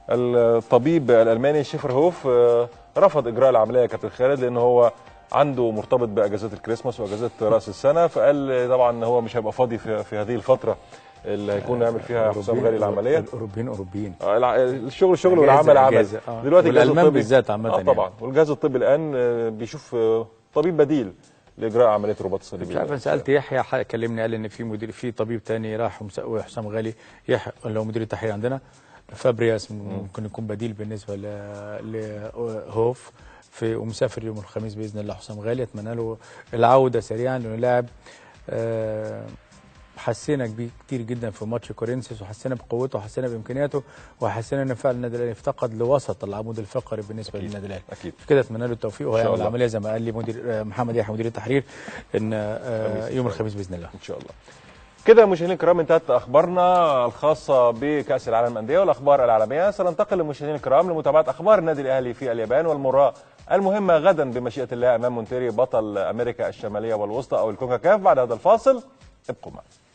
الطبيب الالماني شيفر هوف آه، رفض اجراء العمليه يا كابتن خالد لان هو عنده مرتبط باجازات الكريسماس واجازات راس السنه فقال طبعا هو مش هيبقى فاضي في, في هذه الفتره اللي هيكون يعمل فيها حسام غالي العمليه اوروبيين اوروبيين آه، الع- الشغل شغل أجازة- والعمل عمل أجازة، آه. دلوقتي الجهاز والألمان الطبي بالذات عامة اه يعني. طبعا والجهاز الطبي الان آه، بيشوف آه، طبيب بديل لاجراء عمليه رباط الصليبي مش عارف انا سالت يحيى ح- كلمني قال ان في مدير في طبيب تاني راح ومس- وحسام غالي يحيى اللي هو مدير التحرير عندنا فابرياس ممكن يكون بديل بالنسبه ل- لهوف في ومسافر يوم الخميس باذن الله حسام غالي اتمنى له العوده سريعا لانه لاعب آه، حسينا بيه كتير جدا في ماتش كورنثوس وحسينا بقوته وحسينا بامكانياته وحسينا ان فعلا النادي الاهلي افتقد لوسط العمود الفقري بالنسبه أكيد. للنادي الاهلي اكيد في كده اتمنى له التوفيق شاء وهيعمل الله. العمليه زي ما قال لي مدير آه، محمد يحيى مدير التحرير ان آه، خميس إن يوم شاء الخميس باذن الله ان شاء الله كده مشاهدينا الكرام انتهت اخبارنا الخاصه بكاس العالم للانديه والاخبار العالميه سننتقل لمشاهدينا الكرام لمتابعه اخبار النادي الاهلي في اليابان والمباراه المهمه غدا بمشيئه الله امام مونتيري بطل امريكا الشماليه والوسطى او الكونكاكاف بعد هذا الفاصل ابقوا معنا